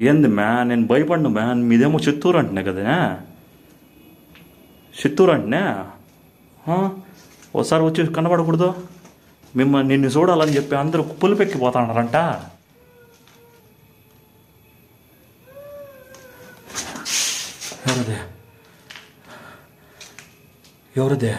ఏంది మ్యా నేను భయపడిన మ్యా మీదేమో చిత్తూరు అంటున్నా కదా చిత్తూరు అంటున్నా ఆ? ఓసారి వచ్చి కనబడకూడదు మిమ్మల్ని నిన్ను చూడాలని చెప్పి అందరూ పులిపెక్కిపోతాడారంట ఎవరిదే ఎవరిదే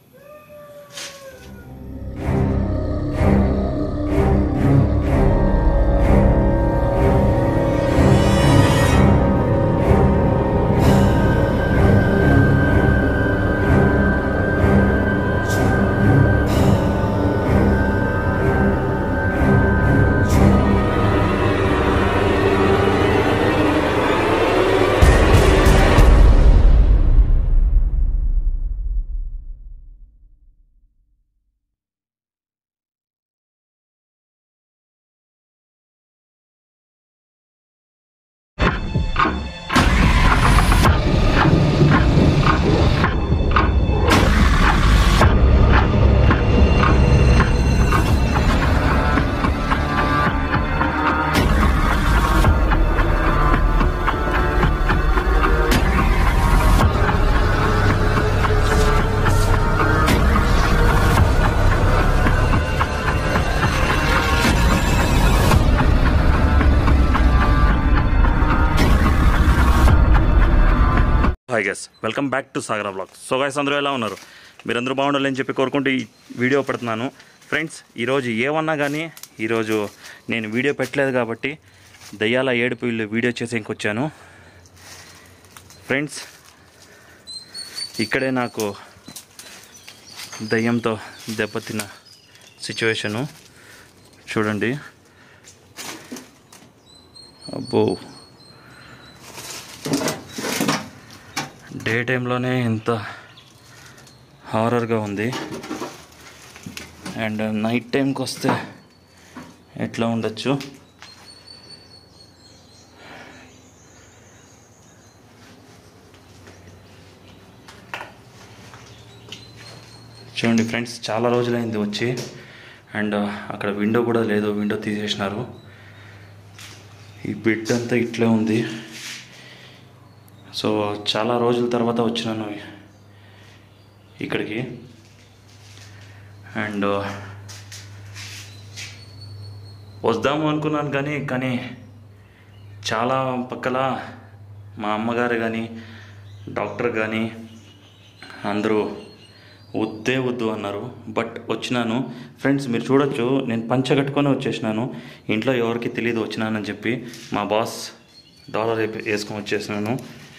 hi guys welcome back to Sagara blog so guys అందరూ ఎలా ఉన్నారు మీరందరూ బాగుండాలని చెప్పి కోరుకుంటూ ఈ వీడియో పెడుతున్నాను ఫ్రెండ్స్ ఈరోజు ఏమన్నా కానీ ఈరోజు నేను వీడియో పెట్టలేదు కాబట్టి దయ్యాల ఏడుపు ఇల్లు వీడియో చేసి ఇంకొచ్చాను ఫ్రెండ్స్ ఇక్కడే నాకు దయ్యంతో దెబ్బతిన్న సిచ్యువేషను చూడండి అబ్బో డే టైంలోనే ఇంత హారర్గా ఉంది అండ్ నైట్ టైంకి వస్తే ఎట్లా ఉండొచ్చు చూడండి ఫ్రెండ్స్ చాలా రోజులైంది వచ్చి అండ్ అక్కడ విండో కూడా లేదు విండో తీసేసినారు ఈ బెడ్ అంతా ఇట్లే ఉంది సో చాలా రోజుల తర్వాత వచ్చినాను ఇక్కడికి అండ్ వద్దాము అనుకున్నాను కానీ కానీ చాలా పక్కల మా అమ్మగారు కానీ డాక్టర్ కానీ అందరూ వద్దే వద్దు అన్నారు బట్ వచ్చినాను ఫ్రెండ్స్ మీరు చూడొచ్చు నేను పంచ కట్టుకొని వచ్చేసినాను ఇంట్లో ఎవరికి తెలియదు వచ్చినానని చెప్పి మా బాస్ డాలర్ వేసుకొని వచ్చేసినాను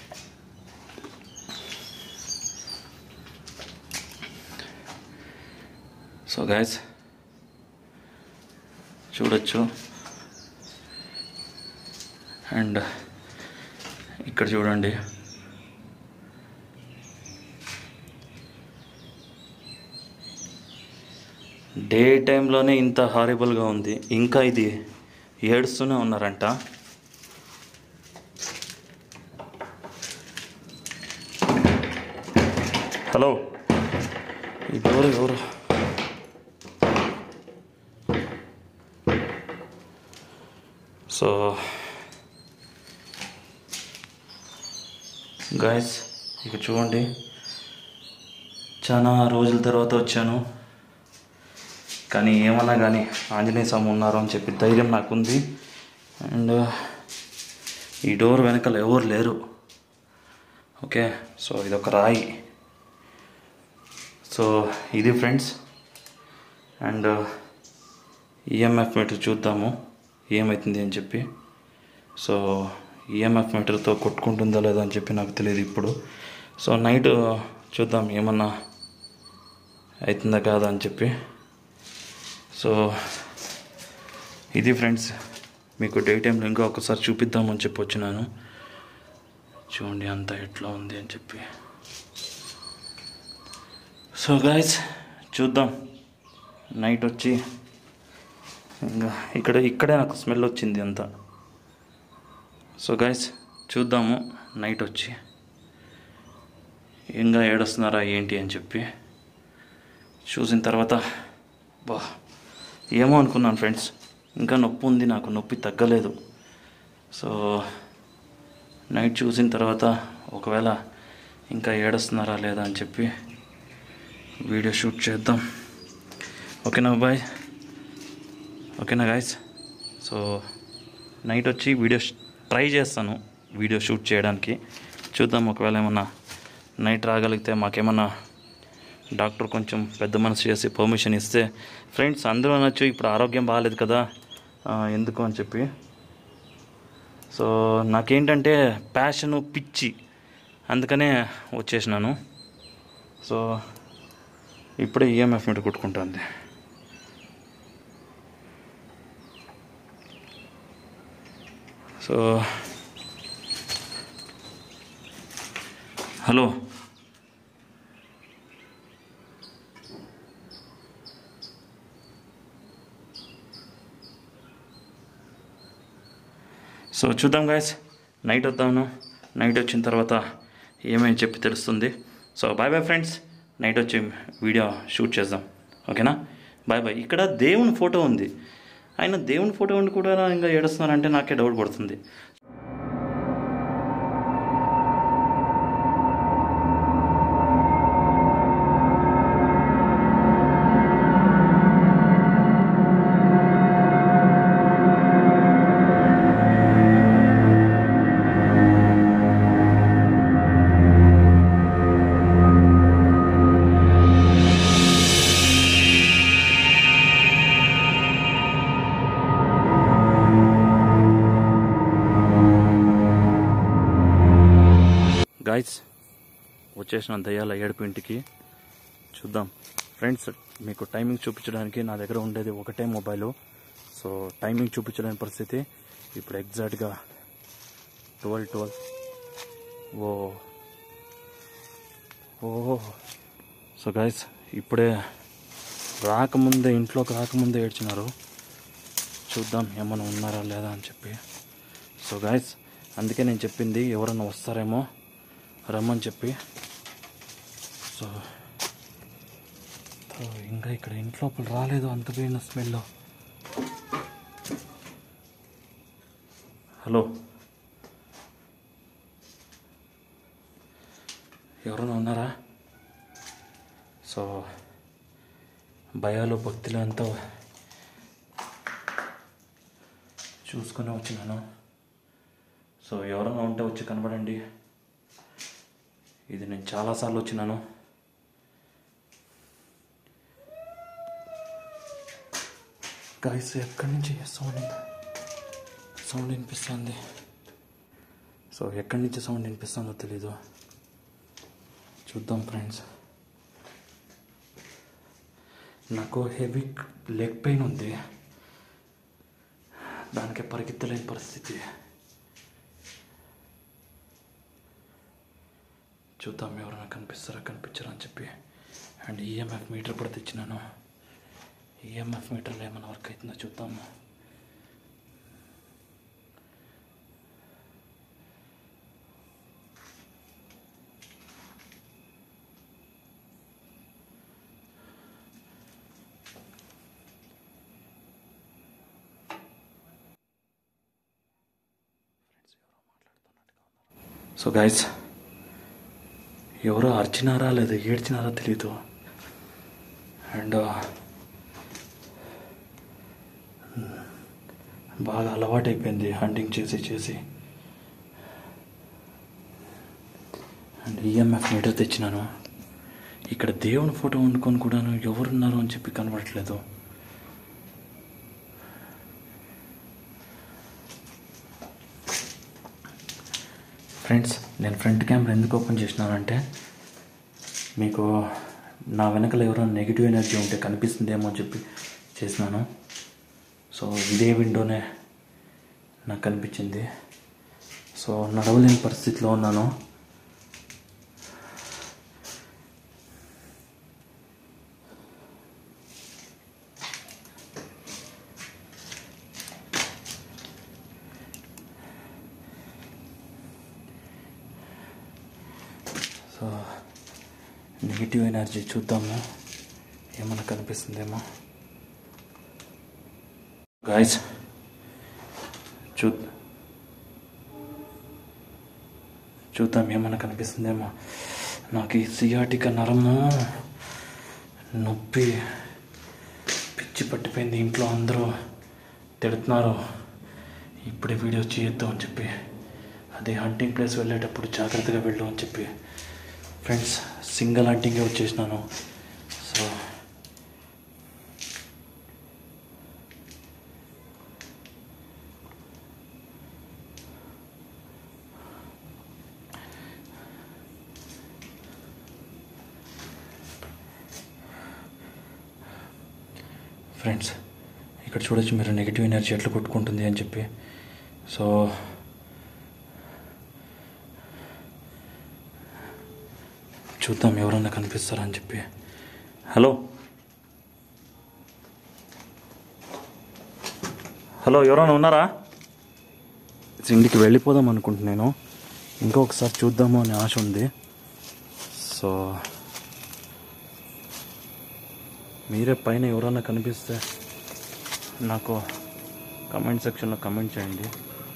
సో గాయస్ చూడొచ్చు అండ్ ఇక్కడ చూడండి డే టైంలోనే ఇంత హారిబుల్గా ఉంది ఇంకా ఇది ఏడుస్తూనే ఉన్నారంట హలో ఎవరు ఎవరు సో గాయస్ ఇక చూడండి చాలా రోజుల తర్వాత వచ్చాను కానీ ఏమన్నా కానీ ఆంజనేయ స్వామి ఉన్నారు అని చెప్పి ధైర్యం నాకుంది అండ్ ఈ డోర్ వెనకాల ఎవరు లేరు ఓకే సో ఇదొక రాయి సో ఇది ఫ్రెండ్స్ అండ్ ఈఎంఎఫ్ మీటర్ చూద్దాము ఏమవుతుంది అని చెప్పి సో ఈఎంఎఫ్ మీటర్తో కొట్టుకుంటుందా లేదా అని చెప్పి నాకు తెలియదు ఇప్పుడు సో నైట్ చూద్దాం ఏమన్నా అవుతుందా కాదా అని చెప్పి సో ఇది ఫ్రెండ్స్ మీకు డే టైంలో ఇంకా ఒకసారి చూపిద్దామని చెప్పి వచ్చినాను చూడండి అంతా ఎట్లా ఉంది అని చెప్పి సో గాయస్ చూద్దాం నైట్ వచ్చి ఇంకా ఇక్కడ ఇక్కడే నాకు స్మెల్ వచ్చింది అంతా సో గాయస్ చూద్దాము నైట్ వచ్చి ఇంకా ఏడొస్తున్నారా ఏంటి అని చెప్పి చూసిన తర్వాత బా ఏమో అనుకున్నాను ఫ్రెండ్స్ ఇంకా నొప్పి ఉంది నాకు నొప్పి తగ్గలేదు సో నైట్ చూసిన తర్వాత ఒకవేళ ఇంకా ఏడుస్తున్నారా లేదా అని చెప్పి వీడియో షూట్ చేద్దాం ఓకేనా బాయ్ ఓకేనా గాయస్ సో నైట్ వచ్చి వీడియో ట్రై చేస్తాను వీడియో షూట్ చేయడానికి చూద్దాం ఒకవేళ ఏమన్నా నైట్ రాగలిగితే మాకేమన్నా డాక్టర్ కొంచెం పెద్ద మనసు చేసి పర్మిషన్ ఇస్తే ఫ్రెండ్స్ అందరూ అనొచ్చు ఇప్పుడు ఆరోగ్యం బాగాలేదు కదా ఆ, ఎందుకు అని చెప్పి సో నాకేంటంటే ప్యాషను పిచ్చి అందుకనే వచ్చేసినాను సో ఇప్పుడే ఈఎంఎఫ్ మీటర్ కుట్టుకుంటుంది సో హలో సో చూద్దాం గాయస్ నైట్ వద్దాము నైట్ వచ్చిన తర్వాత ఏమేమి చెప్పి తెలుస్తుంది so bye bye friends night వచ్చి వీడియో షూట్ చేద్దాం ఓకేనా బాయ్ బాయ్ ఇక్కడ దేవుని ఫోటో ఉంది ఆయన దేవుని ఫోటో ఉండి కూడా ఇంకా ఏడుస్తున్నారంటే నాకే డౌట్ పడుతుంది గాయస్ వచ్చేసిన దయ్యాల ఏడుపు ఇంటికి చూద్దాం ఫ్రెండ్స్ మీకు టైమింగ్ చూపించడానికి నా దగ్గర ఉండేది ఒకటే మొబైలు సో టైమింగ్ చూపించలేని పరిస్థితి ఇప్పుడు ఎగ్జాక్ట్గా ట్వెల్వ్ ట్వెల్వ్ ఓ ఓ సో గాయస్ ఇప్పుడే రాకముందే ఇంట్లోకి రాకముందే ఏడ్చినారు చూద్దాం ఏమైనా ఉన్నారా లేదా అని చెప్పి సో గాయస్ అందుకే నేను చెప్పింది ఎవరన్నా వస్తారేమో రమ్మని చెప్పి సో సో ఇంకా ఇక్కడ ఇంట్లోపల రాలేదు అంత పోయిన స్మెల్ హలో ఎవరైనా ఉన్నారా సో భయాలు భక్తులు అంతా చూసుకొని వచ్చినాను సో ఎవరైనా ఉంటే వచ్చి కనబడండి ఇది నేను చాలాసార్లు వచ్చినాను గాయస్ ఎక్కడి నుంచి సౌండ్ సౌండ్ వినిపిస్తుంది సో ఎక్కడి నుంచి సౌండ్ వినిపిస్తుందో తెలీదు చూద్దాం ఫ్రెండ్స్ నాకు హెవీ లెగ్ పెయిన్ ఉంది దానికి పరిగెత్తలేని పరిస్థితి చూద్దాం ఎవరైనా కనిపిస్తారా కనిపించరా అని చెప్పి అండ్ ఈఎంఎఫ్ మీటర్ కూడా తెచ్చినాను ఈఎంఎఫ్ మీటర్లో ఏమైనా వర్క్ అవుతుందో చూద్దాము సో గైస్ ఎవరో అర్చినారా లేదా ఏడ్చినారా తెలీదు అండ్ బాగా అలవాటైపోయింది హంటింగ్ చేసి చేసి అండ్ ఈఎంఎఫ్ మీటర్ తెచ్చినాను ఇక్కడ దేవుని ఫోటో వండుకొని కూడాను ఎవరున్నారు అని చెప్పి కనబడట్లేదు ఫ్రెండ్స్ నేను ఫ్రంట్ కెమెరా ఎందుకు ఓపెన్ చేసినానంటే మీకు నా వెనకల ఎవరో నెగిటివ్ ఎనర్జీ ఉంటే కనిపిస్తుందేమో అని చెప్పి చేసినాను సో ఇదే విండోనే నాకు కనిపించింది సో నడవలేని పరిస్థితిలో ఉన్నాను సో నెగిటివ్ ఎనర్జీ చూద్దాము ఏమైనా కనిపిస్తుందేమో గాయస్ చూ చూద్దాం ఏమన్నా కనిపిస్తుందేమో నాకు ఈ సియాటిక నరము నొప్పి పిచ్చి పట్టిపోయింది ఇంట్లో అందరూ తిడుతున్నారు ఇప్పుడే వీడియో చేయొద్దు అని చెప్పి అదే హంటింగ్ ప్లేస్ వెళ్ళేటప్పుడు జాగ్రత్తగా వెళ్ళు అని చెప్పి ఫ్రెండ్స్ సింగిల్ హంటింగే వచ్చేసినాను సో ఫ్రెండ్స్ ఇక్కడ చూడొచ్చు మీరు నెగిటివ్ ఎనర్జీ ఎట్లా కొట్టుకుంటుంది అని చెప్పి సో చూద్దాం ఎవరన్నా కనిపిస్తారా అని చెప్పి హలో హలో ఎవరైనా ఉన్నారా ఇంటికి వెళ్ళిపోదాం అనుకుంటున్నాను ఇంకా ఒకసారి చూద్దాము అనే ఆశ ఉంది సో మీరే పైన ఎవరైనా కనిపిస్తే నాకు కమెంట్ సెక్షన్లో కమెంట్ చేయండి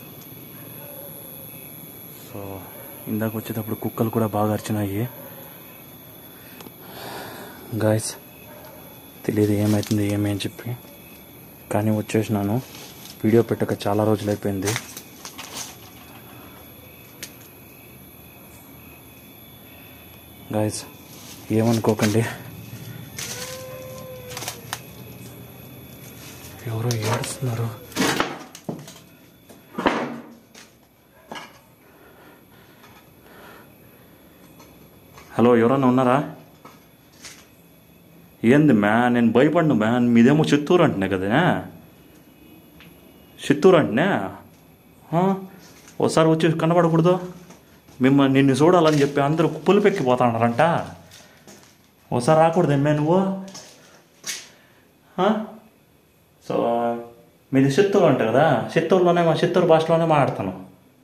సో ఇందాక వచ్చేటప్పుడు కుక్కలు కూడా బాగా అరిచినాయి గాయస్ తెలియదు ఏమవుతుంది ఏమి అని చెప్పి కానీ వచ్చేసినాను వీడియో పెట్టక చాలా రోజులు అయిపోయింది గాయస్ ఏమనుకోకండి ఎవరో ఏడుస్తున్నారు హలో ఎవరన్నా ఉన్నారా ఏంది మ్యా నేను భయపడ్ను మ్యా మీదేమో చిత్తూరు అంటున్నా కదా చిత్తూరు అంటున్నా ఆ? ఓసారి వచ్చి కనబడకూడదు మిమ్మల్ని నిన్ను చూడాలని చెప్పి అందరూ పులిపెక్కిపోతాడారంట ఓసారి రాకూడదు ఎమ్మే నువ్వు ఆ? సో మీది చిత్తూరు అంట కదా చిత్తూరులోనే మా చిత్తూరు భాషలోనే మాట్లాడతాను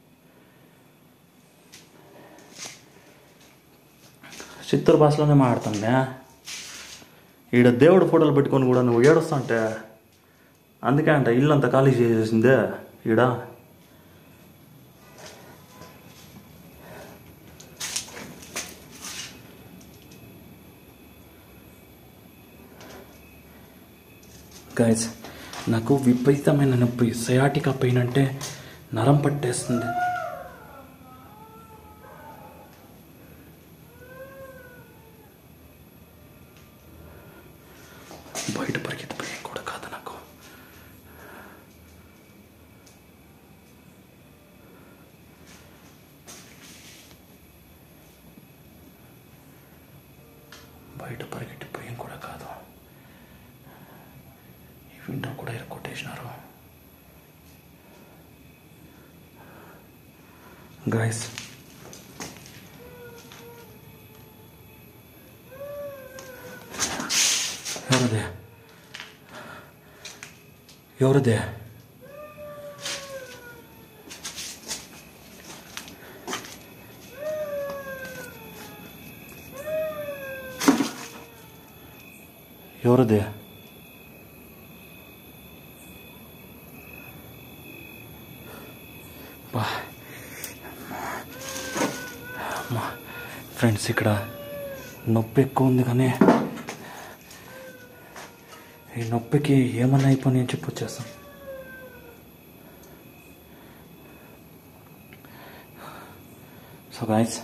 చిత్తూరు భాషలోనే మాట్లాడతాను ఈడ దేవుడు ఫోటోలు పెట్టుకొని కూడా నువ్వు ఏడుస్తుంటే అందుకే అంట ఇల్లు అంతా ఖాళీ చేసేసిందే ఈడ గైస్ నాకు విపరీతమైన నొప్పి సయాటికా పెయిన్ అంటే నరం పట్టేస్తుంది బయట పరిగెత్తిపోయి కూడా కాదు నాకు బయట పరిగెట్టిపోయి కూడా కాదు ఈ విండో కూడా ఎరగొట్టేసినారు గాయస్ ఎవరదే ఎవరదే ఎవరదే బా అమ్మా. ఫ్రెండ్స్ ఇక్కడ నొప్పి ఎక్కువ ఉంది కానీ ఈ నొప్పికి ఏమన్నా అయిపోయి అని చెప్పి వచ్చేస్తాం సో గాయస్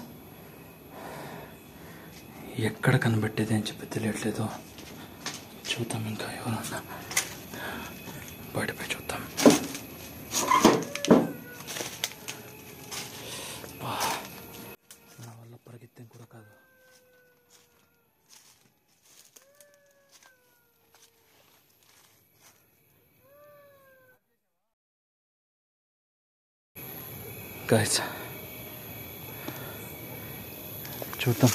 ఎక్కడ కనబెట్టేది అని చెప్పి తెలియట్లేదు చూద్దాం ఇంకా ఎవరన్నా బయటపై చూద్దాం బా, నా వల్ల పరిగెత్తాం కూడా కాదు గాయస్ చూద్దాం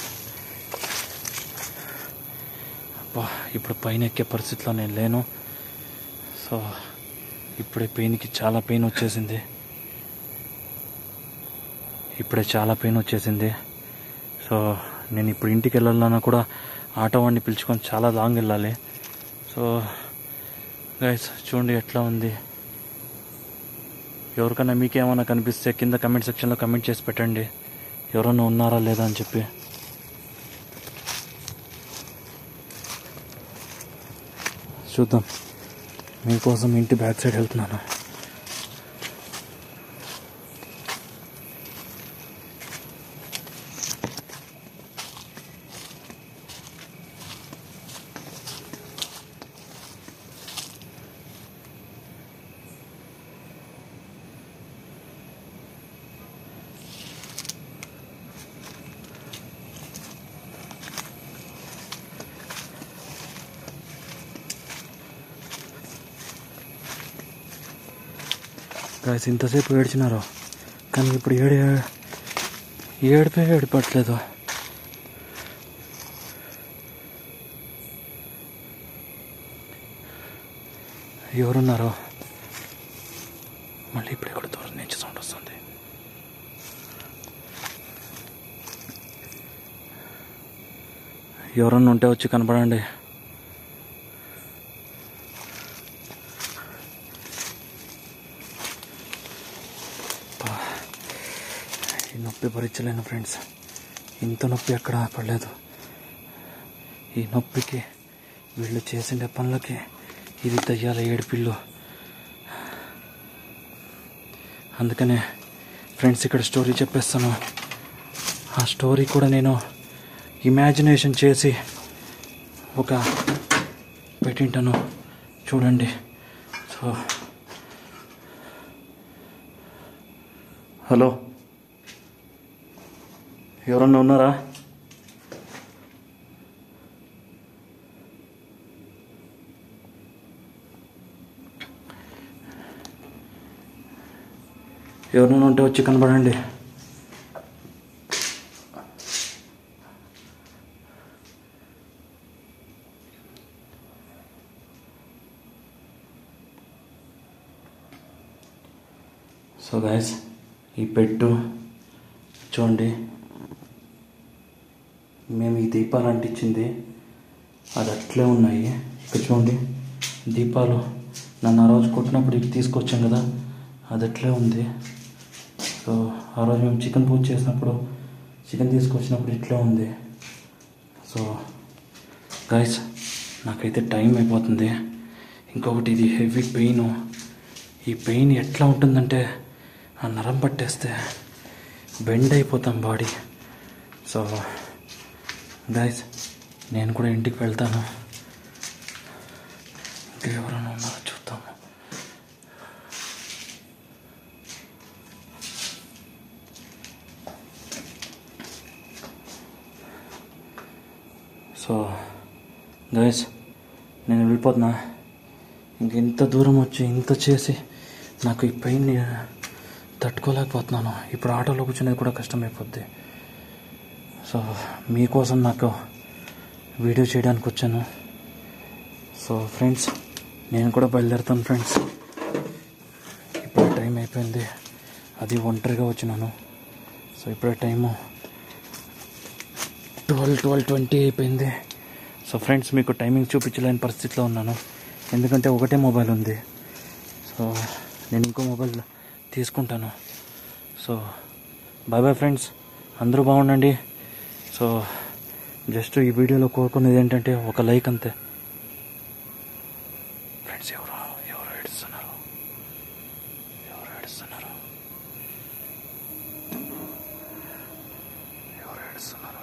అబ్బా ఇప్పుడు పైన ఎక్కే పరిస్థితిలో నేను లేను సో ఇప్పుడే పెయిన్కి చాలా పెయిన్ వచ్చేసింది ఇప్పుడే చాలా పెయిన్ వచ్చేసింది సో నేను ఇప్పుడు ఇంటికి వెళ్ళాలన్నా కూడా ఆటో వాడిని పిలుచుకొని చాలా లాంగ్ వెళ్ళాలి సో గైస్ చూడండి ఎట్లా ఉంది ఎవరికైనా మీకేమైనా కనిపిస్తే కింద కమెంట్ సెక్షన్లో కమెంట్ చేసి పెట్టండి ఎవరన్నా ఉన్నారా లేదా అని చెప్పి చూద్దాం మీకోసం ఇంటి బ్యాక్ సైడ్ వెళ్తున్నాను గాయస్ ఇంతసేపు ఏడ్చినారు కానీ ఇప్పుడు ఏడు ఏడిపే ఏడిపట్లేదు ఎవరున్నారో మళ్ళీ ఇప్పుడు ఇక్కడ దూరం నుంచి సౌండ్ వస్తుంది ఎవరన్నా ఉంటే వచ్చి కనపడండి ఈ నొప్పి భరించలేను ఫ్రెండ్స్ ఇంత నొప్పి ఎక్కడ పడలేదు ఈ నొప్పికి వీళ్ళు చేసిన పనులకి ఇది దయ్యాల ఏడుపిల్లు అందుకనే ఫ్రెండ్స్ ఇక్కడ స్టోరీ చెప్పేస్తాను ఆ స్టోరీ కూడా నేను ఇమాజినేషన్ చేసి ఒక పెట్టింటాను చూడండి సో హలో ఎవరన్నా ఉన్నారా ఎవరైనా ఉంటే వచ్చి కనబడండి సో గాయస్ ఈ పెట్టు చూడండి మేము ఈ దీపాలు అంటించింది అది అట్లే ఉన్నాయి ఇక్కడ చూడండి దీపాలు నన్ను ఆ రోజు కొట్టినప్పుడు ఇవి తీసుకొచ్చాం కదా అది అట్లే ఉంది సో ఆ రోజు మేము చికెన్ పూజ చేసినప్పుడు చికెన్ తీసుకొచ్చినప్పుడు ఇట్లే ఉంది సో గాయస్ నాకైతే టైం అయిపోతుంది ఇంకొకటి ఇది హెవీ పెయిన్ ఈ పెయిన్ ఎట్లా ఉంటుందంటే ఆ నరం పట్టేస్తే బెండ్ అయిపోతాం బాడీ సో గాయస్ నేను కూడా ఇంటికి వెళ్తాను ఇంకా ఎవరైనా ఉన్నారో చూద్దాము సో గైస్ నేను వెళ్ళిపోతున్నా ఇంక ఇంత దూరం వచ్చి ఇంత చేసి నాకు ఈ పెయిన్ తట్టుకోలేకపోతున్నాను ఇప్పుడు ఆటోలో కూర్చునేది కూడా కష్టమైపోద్ది సో మీకోసం నాకు వీడియో చేయడానికి వచ్చాను సో ఫ్రెండ్స్ నేను కూడా బయలుదేరుతాను ఫ్రెండ్స్ ఇప్పుడు టైం అయిపోయింది అది ఒంటరిగా వచ్చినాను సో ఇప్పుడే టైము ట్వెల్వ్ ట్వెల్వ్ ట్వంటీ అయిపోయింది సో ఫ్రెండ్స్ మీకు టైమింగ్ చూపించలేని పరిస్థితిలో ఉన్నాను ఎందుకంటే ఒకటే మొబైల్ ఉంది సో నేను ఇంకో మొబైల్ తీసుకుంటాను సో బాయ్ బాయ్ ఫ్రెండ్స్ అందరూ బాగుండండి సో జస్ట్ ఈ వీడియోలో కోరుకునేది ఏంటంటే ఒక లైక్ అంతే ఫ్రెండ్స్ ఎవరు ఎవరు ఏడుస్తున్నారు ఎవరు ఏడుస్తున్నారు ఎవరు ఏడుస్తున్నారు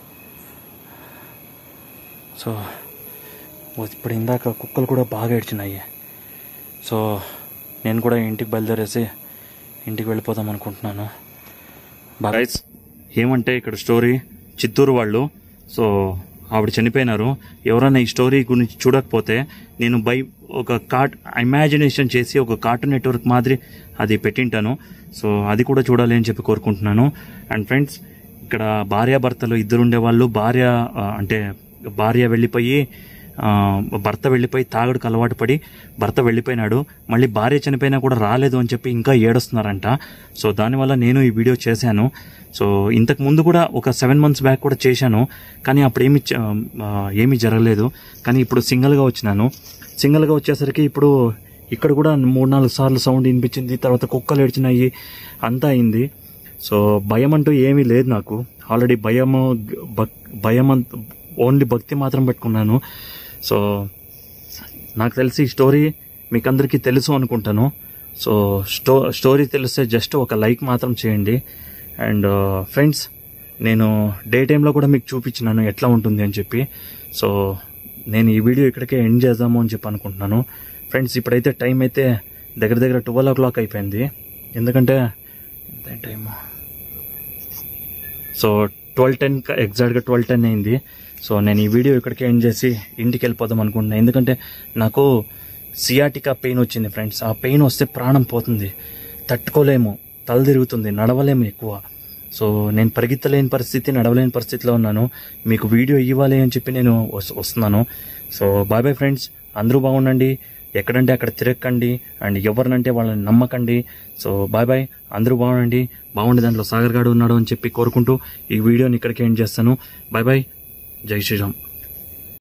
సో ఇప్పుడు ఇందాక కుక్కలు కూడా బాగా ఏడ్చినాయి సో నేను కూడా ఇంటికి బయలుదేరేసి ఇంటికి వెళ్ళిపోదాం అనుకుంటున్నాను గైస్ ఏమంటే ఇక్కడ స్టోరీ చిత్తూరు వాళ్ళు సో ఆవిడ చనిపోయినారు ఎవరైనా ఈ స్టోరీ గురించి చూడకపోతే నేను బై ఒక కార్ట్ ఇమాజినేషన్ చేసి ఒక కార్టూన్ నెట్వర్క్ మాదిరి అది పెట్టింటాను సో అది కూడా చూడాలి అని చెప్పి కోరుకుంటున్నాను అండ్ ఫ్రెండ్స్ ఇక్కడ భార్యాభర్తలు ఇద్దరు ఉండేవాళ్ళు భార్య ఆ, అంటే భార్య వెళ్ళిపోయి ఆ, భర్త వెళ్ళిపోయి తాగుడుకు అలవాటు పడి భర్త వెళ్ళిపోయినాడు మళ్ళీ భార్య చనిపోయినా కూడా రాలేదు అని చెప్పి ఇంకా ఏడుస్తున్నారంట సో దానివల్ల నేను ఈ వీడియో చేశాను సో ఇంతకు ముందు కూడా ఒక సెవెన్ మంత్స్ బ్యాక్ కూడా చేశాను కానీ అప్పుడు ఏమి చ- ఆ, ఏమీ జరగలేదు కానీ ఇప్పుడు సింగిల్గా వచ్చినాను సింగిల్గా వచ్చేసరికి ఇప్పుడు ఇక్కడ కూడా మూడు నాలుగు సార్లు సౌండ్ వినిపించింది తర్వాత కుక్కలు ఏడ్చినాయి అంతా అయింది సో భయం అంటూ ఏమీ లేదు నాకు ఆల్రెడీ భయము భక్ భయం అంత ఓన్లీ భక్తి మాత్రం పెట్టుకున్నాను సో నాకు తెలిసి ఈ స్టోరీ మీకు అందరికీ తెలుసు అనుకుంటాను సో స్టో స్టోరీ తెలిస్తే జస్ట్ ఒక లైక్ మాత్రం చేయండి అండ్ ఫ్రెండ్స్ నేను డే టైంలో కూడా మీకు చూపించినాను ఎట్లా ఉంటుంది అని చెప్పి సో నేను ఈ వీడియో ఇక్కడికే ఎండ్ చేద్దాము అని చెప్పి అనుకుంటున్నాను ఫ్రెండ్స్ ఇప్పుడైతే టైం అయితే దగ్గర దగ్గర ట్వెల్వ్ ఓ క్లాక్ అయిపోయింది ఎందుకంటే ఎంత టైము సో ట్వెల్వ్ టెన్ ఎగ్జాక్ట్గా ట్వెల్వ్ టెన్ అయింది సో నేను ఈ వీడియో ఇక్కడికి ఎండ్ చేసి ఇంటికి వెళ్ళిపోదాం అనుకుంటున్నాను ఎందుకంటే నాకు సియాటికా పెయిన్ వచ్చింది ఫ్రెండ్స్ ఆ పెయిన్ వస్తే ప్రాణం పోతుంది తట్టుకోలేము తల తిరుగుతుంది నడవలేము ఎక్కువ సో నేను పరిగెత్తలేని పరిస్థితి నడవలేని పరిస్థితిలో ఉన్నాను మీకు వీడియో ఇవ్వాలి అని చెప్పి నేను వస్- వస్తున్నాను సో బాయ్ బాయ్ ఫ్రెండ్స్ అందరూ బాగుండండి ఎక్కడంటే అక్కడ తిరగకండి అండ్ ఎవరినంటే వాళ్ళని నమ్మకండి సో బాయ్ బాయ్ అందరూ బాగుండండి బాగుండి దాంట్లో సాగర్ గాడు ఉన్నాడు అని చెప్పి కోరుకుంటూ ఈ వీడియోని ఇక్కడికి ఎండ్ చేస్తాను బాయ్ బాయ్ జై శ్రీరామ్